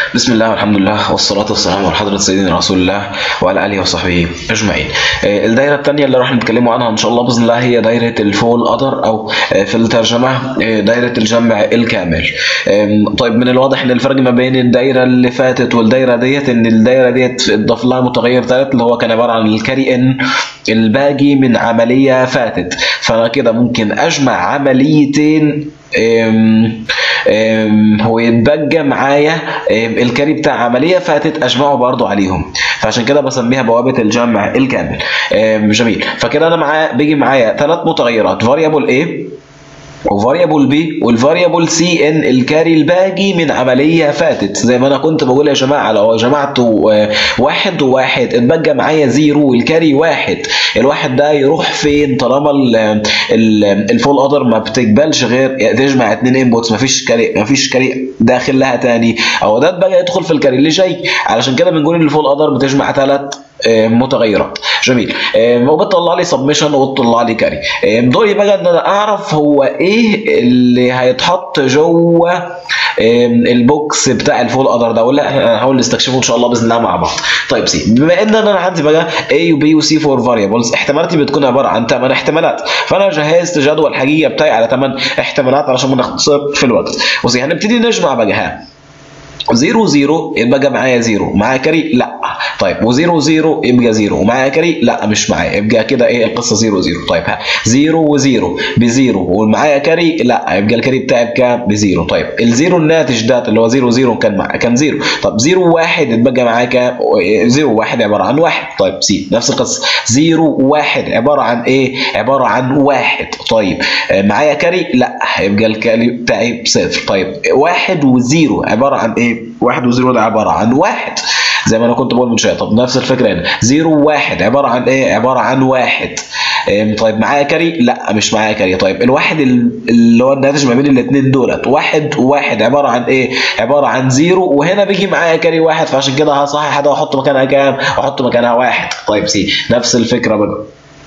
بسم الله والحمد لله والصلاة والسلام على حضرة سيدنا رسول الله وعلى آله وصحبه أجمعين. آه، الدايرة الثانية اللي راح نتكلموا عنها إن شاء الله بإذن الله هي دايرة الفول أدر أو آه، في الترجمة آه، دايرة الجمع الكامل. آم، طيب من الواضح إن الفرق ما بين الدايرة اللي فاتت والدايرة ديت إن الدايرة ديت اتضاف لها متغير ثالث اللي هو كان عبارة عن الكاري إن الباقي من عملية فاتت. فأنا كده ممكن أجمع عمليتين أم أم هو يتبقى معايا أم، الكاري بتاع عمليه فاتت اجمعه برضو عليهم فعشان كده بسميها بوابه الجمع الكامل أم، جميل فكده انا معايا بيجي معايا ثلاث متغيرات فاريبل A وفاريبل بي والفاريبل سي ان الكاري الباقي من عمليه فاتت زي ما انا كنت بقول يا جماعه لو جمعت و- واحد وواحد اتبقى معايا زيرو والكاري واحد الواحد ده يروح فين طالما ال- ال- الفول اودر ما بتقبلش غير تجمع اتنين انبوتس مفيش كاري مفيش كاري داخل لها تاني او ده بقى يدخل في الكاري اللي جاي علشان كده بنقول ان الفول اودر بتجمع ثلاث متغيرات جميل آم، وبتطلع لي سبمشن وبتطلع لي كاري آم، دوري بقى ان انا اعرف هو ايه اللي هيتحط جوه آم، البوكس بتاع الفول اذر ده ولا هنحاول نستكشفه ان شاء الله باذن الله مع بعض طيب سي بما ان انا عندي بقى A و B و C فور فاريبلز احتمالاتي بتكون عباره عن 8 احتمالات فانا جهزت جدول الحقيقه بتاعي على 8 احتمالات علشان ما نختصر في الوقت بصي هنبتدي نجمع بقى ها زيرو زيرو يبقى معايا زيرو معايا كاري لا طيب وزيرو زيرو يبقى زيرو ومعايا كاري لا مش معايا يبقى كده ايه القصه زيرو زيرو طيب ها زيرو وزيرو بزيرو ومعايا كاري لا يبقى الكاري بتاعي بكام بزيرو طيب الزيرو الناتج ده اللي هو زيرو زيرو كان مع كان زيرو طب زيرو واحد يبقى معايا كام زيرو واحد عباره عن واحد طيب سي نفس القصه زيرو واحد عباره عن ايه عباره عن واحد طيب آه، معايا كاري لا يبقى الكاري بتاعي بصفر طيب واحد وزيرو عباره عن ايه واحد وزيرو ده عباره عن واحد زي ما انا كنت بقول من شويه طب نفس الفكره هنا زيرو واحد عباره عن ايه عباره عن واحد إيه، طيب معايا كاري لا مش معايا كاري طيب الواحد ال- اللي هو الناتج ما بين الاثنين دولت واحد وواحد عباره عن ايه عباره عن زيرو وهنا بيجي معايا كاري واحد فعشان كده هصحح ده واحط مكانها كام احط مكانها واحد طيب سي نفس الفكره بقى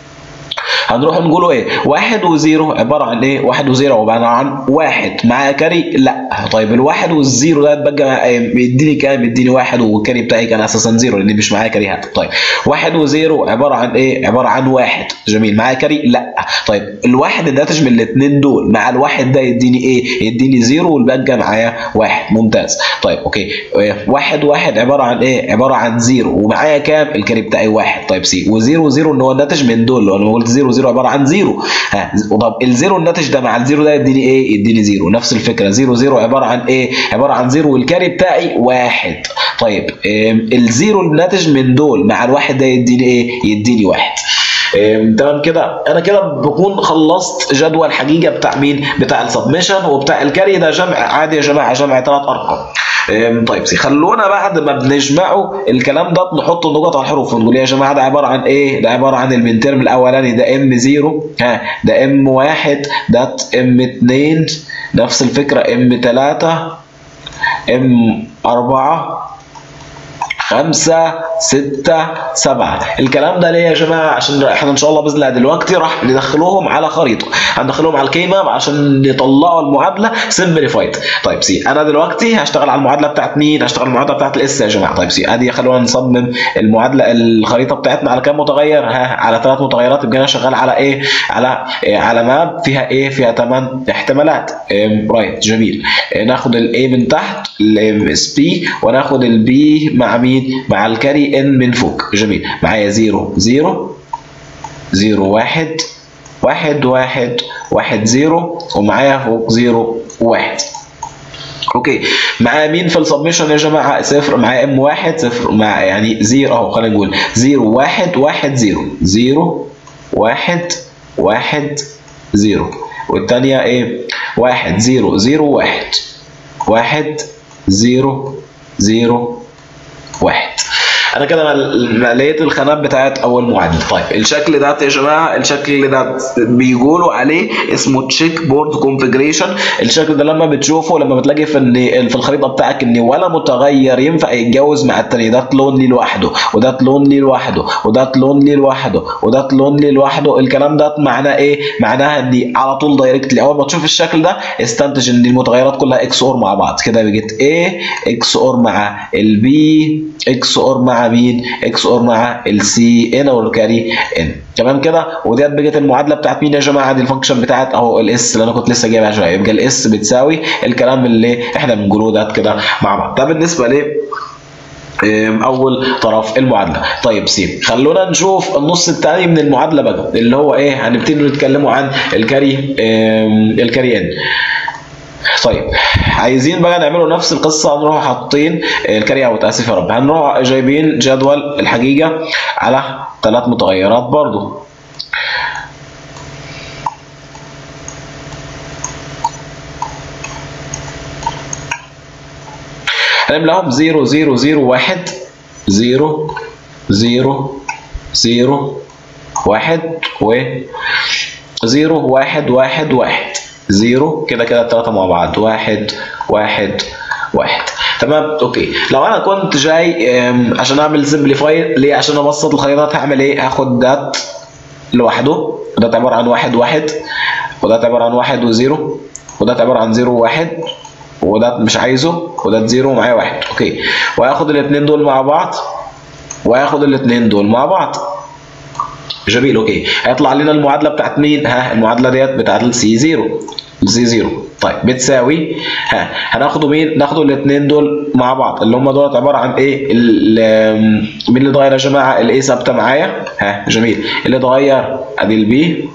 هنروح نقوله ايه واحد وزيرو عباره عن ايه واحد وزيرو عباره عن واحد معايا كاري لا طيب الواحد والزيرو ده بقى يديني كام يديني واحد والكاري بتاعي كان اساسا زيرو لان مش معايا كاري هات طيب واحد وزيرو عباره عن ايه عباره عن واحد جميل معايا كاري لا طيب الواحد الناتج من الاثنين دول مع الواحد ده يديني ايه يديني زيرو والباقي معايا واحد ممتاز طيب اوكي إيه، واحد واحد عباره عن ايه عباره عن زيرو ومعايا كام الكاري بتاعي واحد طيب سي وزيرو زيرو ان هو الناتج من دول لو انا قلت زيرو زيرو عباره عن زيرو ها طب الزيرو الناتج ده مع الزيرو ده يديني ايه يديني زيرو نفس الفكره زيرو زيرو عباره عن ايه عباره عن زيرو والكاري بتاعي واحد طيب إيه الزيرو الناتج من دول مع الواحد ده يديني ايه يديني واحد إيه، تمام كده انا كده بكون خلصت جدول حقيقه بتاع مين بتاع السبمشن وبتاع الكاري ده جمع عادي يا جماعه جمع ثلاث ارقام إيه، طيب سي خلونا بعد ما بنجمعه الكلام ده نحط النقط على الحروف ونقول يا جماعه ده عباره عن ايه ده عباره عن المين ترم الاولاني ده ام 0 ها ده ام 1 ده ام 2 نفس الفكره ام 3 ام 4 خمسة ستة سبعة الكلام ده ليه يا جماعة عشان احنا ان شاء الله بإذن الله دلوقتي راح ندخلوهم على خريطة هندخلهم على الكي ماب عشان نطلعوا المعادلة سمبليفايد طيب سي انا دلوقتي هشتغل على المعادلة بتاعت مين هشتغل المعادلة بتاعت الاس يا جماعة طيب سي ادي خلونا نصمم المعادلة الخريطة بتاعتنا على كام متغير ها على ثلاث متغيرات يبقى انا شغال على ايه على إيه؟ على ماب فيها ايه فيها ثمان احتمالات إيه رايت جميل إيه ناخد الاي من تحت الام اس بي وناخد البي مع مين مع الكاري ان من فوق جميل معايا 0 0 0 1 1 1 1 0 ومعايا فوق 0 1 اوكي معايا مين في السبمشن يا جماعه صفر معايا ام واحد صفر مع يعني زيرو اهو خلينا نقول زيرو واحد واحد زيرو زيرو واحد واحد زيرو والثانيه ايه واحد زيرو زيرو واحد واحد زيرو زيرو واحد انا كده لقيت الخانات بتاعت اول معادله طيب الشكل ده يا جماعه الشكل ده بيقولوا عليه اسمه تشيك بورد كونفجريشن الشكل ده لما بتشوفه لما بتلاقي في ان في الخريطه بتاعك ان ولا متغير ينفع يتجوز مع التاني ده لون لي لوحده وده لون لي لوحده وده لون لي لوحده وده لون لي لوحده الكلام ده معناه ايه معناها ان على طول دايركتلي اول ما تشوف الشكل ده استنتج ان المتغيرات كلها اكس اور مع بعض كده بقت A اكس اور مع البي اكس اور مع مين اكس اور مع السي ان او الكاري ان تمام كده وديت بقت المعادله بتاعت مين يا جماعه دي الفانكشن بتاعت اهو الاس اللي انا كنت لسه جايبها شويه يبقى الاس بتساوي الكلام اللي احنا بنقوله ده كده مع بعض ده بالنسبه ل اول طرف المعادله طيب سي خلونا نشوف النص الثاني من المعادله بقى اللي هو ايه هنبتدي نتكلموا عن الكاري الكاري ان طيب عايزين بقى نعملوا نفس القصه هنروح حاطين الكاري اوت اسف يا رب هنروح جايبين جدول الحقيقه على ثلاث متغيرات برضو هنملاهم 0 0 0 1 0 0 0 1 و 0 1 1 1 0 كده كده الثلاثة مع بعض 1 1 1 تمام اوكي لو انا كنت جاي عشان اعمل سمبليفاي ليه عشان ابسط الخريطات هعمل ايه هاخد دات لوحده ده عباره عن واحد واحد وده عباره عن واحد وزيرو وده عباره عن زيرو وواحد وده مش عايزه وده زيرو ومعايا واحد اوكي وهاخد الاثنين دول مع بعض وهاخد الاثنين دول مع بعض جميل اوكي هيطلع لنا المعادله بتاعت مين ها المعادله ديت بتاعت السي 0 السي 0 طيب بتساوي ها هناخده مين ناخده الاثنين دول مع بعض اللي هم دول عباره عن ايه مين اللي اتغير يا جماعه الاي ثابته معايا ها جميل اللي اتغير ادي البي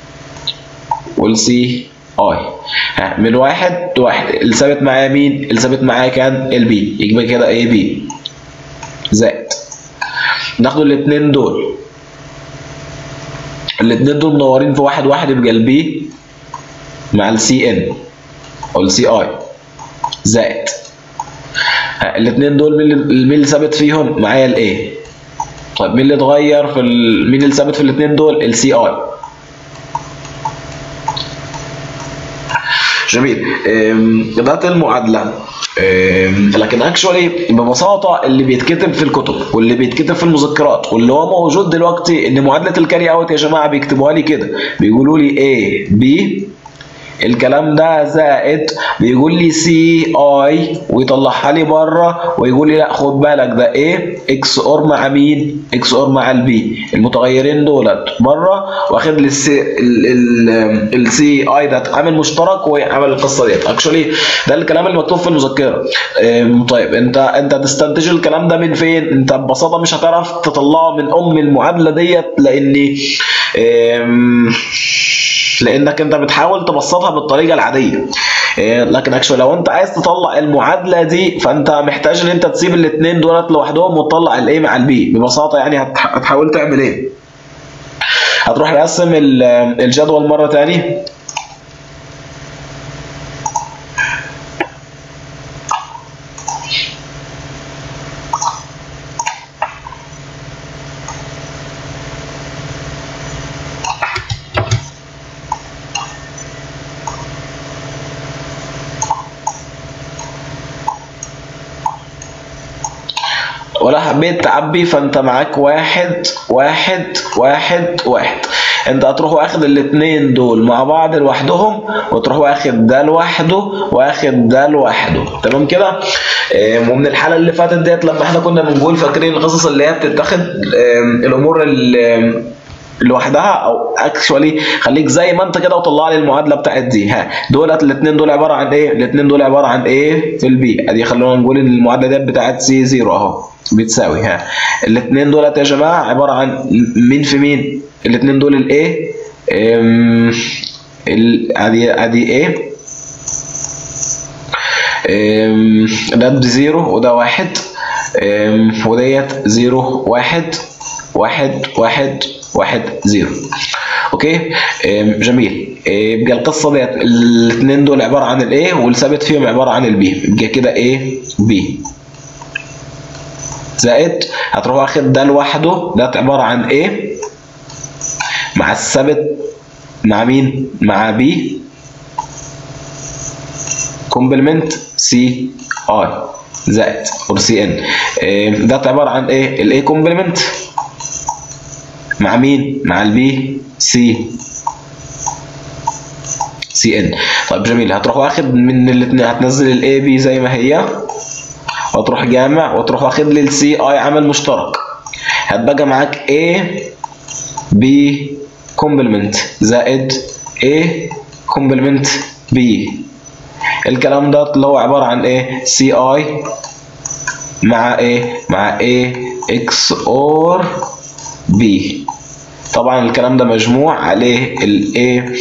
والسي اي ها من واحد لواحد اللي ثابت معايا مين اللي ثابت معايا كان البي يبقى كده اي بي زائد ناخده الاثنين دول الاثنين دول منورين في واحد واحد يبقى البي مع السي ان او السي اي زائد الاثنين دول مين اللي ثابت فيهم معايا الاي طيب مين اللي اتغير في ال... مين اللي ثابت في الاثنين دول السي اي جميل ده المعادله لكن اكشولي ببساطه اللي بيتكتب في الكتب واللي بيتكتب في المذكرات واللي هو موجود دلوقتي ان معادله الكاري اوت يا جماعه بيكتبوها لي كده بيقولوا لي A B الكلام ده زائد بيقول لي سي اي ويطلعها لي بره ويقول لي لا خد بالك ده ايه اكس اور مع مين اكس اور مع البي المتغيرين دولت بره واخد لي السي السي اي ده عامل مشترك وعمل القصه ديت اكشولي ده الكلام اللي مكتوب في المذكره طيب انت انت هتستنتج الكلام ده من فين انت ببساطه مش هتعرف تطلعه من ام المعادله ديت لاني لانك انت بتحاول تبسطها بالطريقه العاديه لكن اكشن لو انت عايز تطلع المعادله دي فانت محتاج ان انت تسيب الاثنين دولت لوحدهم وتطلع الاي مع البي ببساطه يعني هتحاول تعمل ايه هتروح رسم الجدول مره تاني ولا حبيت تعبي فانت معاك واحد واحد واحد واحد انت هتروح واخد الاثنين دول مع بعض لوحدهم وتروح واخد ده لوحده واخد ده لوحده تمام كده ومن الحلقه اللي فاتت ديت لما احنا كنا بنقول فاكرين القصص اللي هي بتتاخد الامور اللي لوحدها او اكشولي خليك زي ما انت كده وطلع لي المعادله بتاعت دي ها دولت الاثنين دول عباره عن ايه الاثنين دول عباره عن ايه في البي ادي خلونا نقول ان المعادله ديت بتاعت سي 0 اهو بتساوي ها الاثنين دولت يا جماعه عباره عن مين في مين الاثنين دول الايه ادي ادي ايه ده بزيرو وده واحد وديت زيرو واحد واحد واحد واحد زيرو اوكي جميل يبقى القصه ديت الاثنين دول عباره عن الايه والثابت فيهم عباره عن البي يبقى كده ايه بي زائد هتروح واخد ده لوحده ده عباره عن ايه مع الثابت مع مين مع بي كومبلمنت سي اي زائد اور سي ان ده عباره عن ايه الاي كومبلمنت مع مين مع البي سي سي ان طيب جميل هتروح واخد من الاثنين هتنزل الاي بي زي ما هي وتروح جامع وتروح واخد لي السي اي عامل مشترك هتبقى معاك A B كومبلمنت زائد A كومبلمنت B الكلام ده اللي هو عبارة عن ايه سي اي مع ايه مع A X or B طبعا الكلام ده مجموع عليه ال A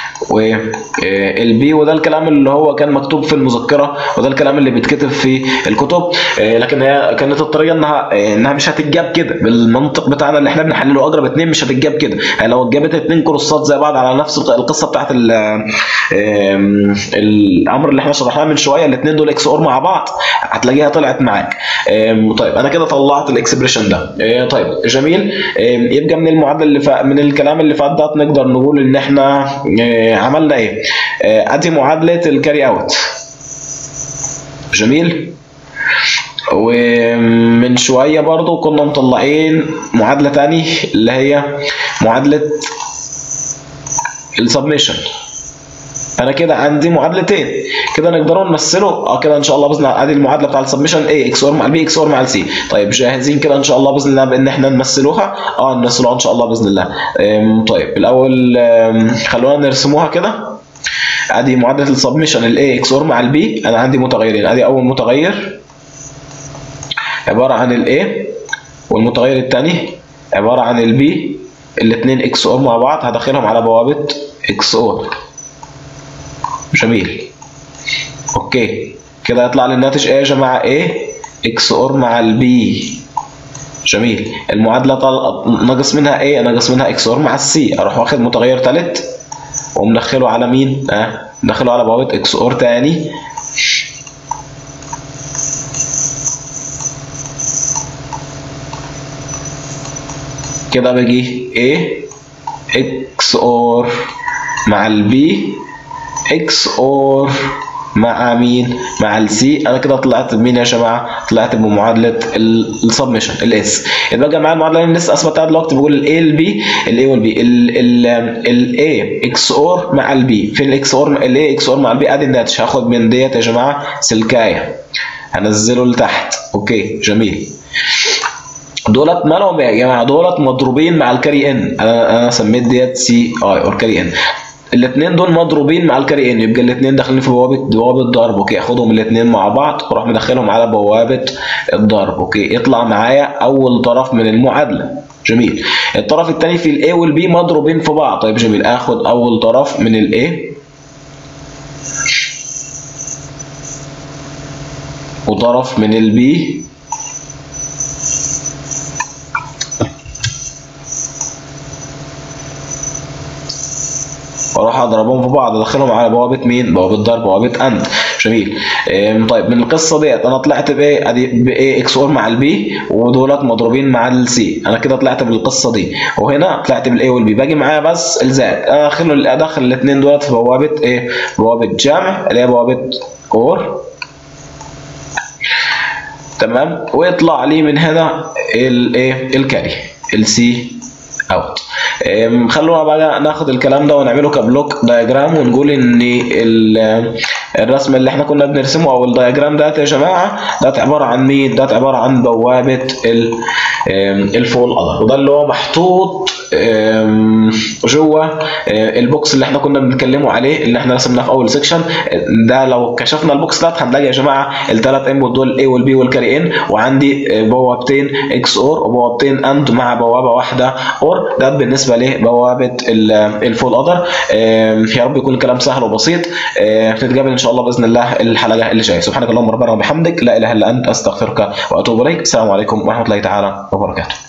والبي وده الكلام اللي هو كان مكتوب في المذكره وده الكلام اللي بيتكتب في الكتب لكن هي كانت الطريقه انها انها مش هتتجاب كده بالمنطق بتاعنا اللي احنا بنحلله اقرب اتنين مش هتتجاب كده يعني لو اتجابت اتنين كروسات زي بعض على نفس القصه بتاعت الامر اللي احنا شرحناه من شويه الاتنين دول اكس اور مع بعض هتلاقيها طلعت معاك طيب انا كده طلعت الاكسبريشن ده طيب جميل يبقى من المعادله اللي ف... من الكلام اللي فات ده نقدر نقول ان احنا عملنا ايه ادي معادله الكاري اوت جميل ومن شويه برضو كنا مطلعين معادله تاني اللي هي معادله السبميشن انا كده عندي معادلتين كده نقدروا نمثله اه كده ان شاء الله باذن الله ادي المعادله بتاع السبمشن ايه اكس اور مع البي اكس اور مع السي طيب جاهزين كده ان شاء الله باذن الله بان احنا نمثلوها اه نمثلوها ان شاء الله باذن الله طيب الاول خلونا نرسموها كده ادي معادله السبمشن الاي اكس اور مع البي انا عندي متغيرين ادي اول متغير عباره عن الاي والمتغير الثاني عباره عن البي الاثنين اكس اور مع بعض هدخلهم على بوابه اكس اور جميل اوكي كده هيطلع لي الناتج ايه يا جماعه ايه اكس اور مع البي جميل المعادله طل... ناقص منها ايه ناقص منها اكس اور مع السي اروح واخد متغير ثالث ومدخله على مين اه مدخله على بوابه اكس اور تاني كده باجي ايه اكس اور مع البي اكس اور مع مين مع السي انا كده طلعت بمين يا جماعه طلعت بمعادله السبمشن الاس يبقى معايا المعادله اللي لسه اثبتها دلوقتي بقول الاي البي الاي والبي الاي اكس اور مع البي فين الاكس اور الاي اكس اور مع البي ادي الناتج هاخد من ديت يا جماعه سلكايه هنزله لتحت اوكي جميل دولت مالهم يا جماعه دولت مضروبين مع الكاري ان انا انا سميت ديت سي اي اور كاري ان الاثنين دول مضروبين مع الكاري ان يبقى الاثنين داخلين في بوابه بوابه ضرب اوكي اخدهم الاثنين مع بعض واروح مدخلهم على بوابه الضرب اوكي يطلع معايا اول طرف من المعادله جميل الطرف الثاني في الاي والبي مضروبين في بعض طيب جميل اخد اول طرف من الاي وطرف من البي واروح اضربهم في بعض ادخلهم على بوابه مين بوابه ضرب بوابه اند جميل طيب من القصه ديت انا طلعت بايه ادي بايه اكس اور مع البي ودولت مضروبين مع السي انا كده طلعت بالقصه دي وهنا طلعت بالاي والبي باجي معايا بس الزائد انا ادخل ادخل الاثنين دولت في بوابه ايه بوابه جمع اللي هي بوابه اور تمام ويطلع لي من هنا الايه الكاري السي اوت خلونا بقى ناخد الكلام ده ونعمله كبلوك دايجرام ونقول ان الرسم اللي احنا كنا بنرسمه او الدايجرام ده يا جماعه ده عباره عن مين ده عباره عن بوابه الفول اذر وده اللي هو محطوط جوه البوكس اللي احنا كنا بنتكلموا عليه اللي احنا رسمناه في اول سيكشن ده لو كشفنا البوكس ده هنلاقي يا جماعه الثلاث انبوت دول الاي والبي والكاري ان وعندي بوابتين اكس اور وبوابتين اند مع بوابه واحده اور ده بالنسبه لبوابه الفول اذر يا رب يكون الكلام سهل وبسيط نتقابل ان شاء الله باذن الله الحلقه اللي جايه سبحانك اللهم ربنا وبحمدك لا اله الا انت استغفرك واتوب اليك السلام عليكم ورحمه الله تعالى وبركاته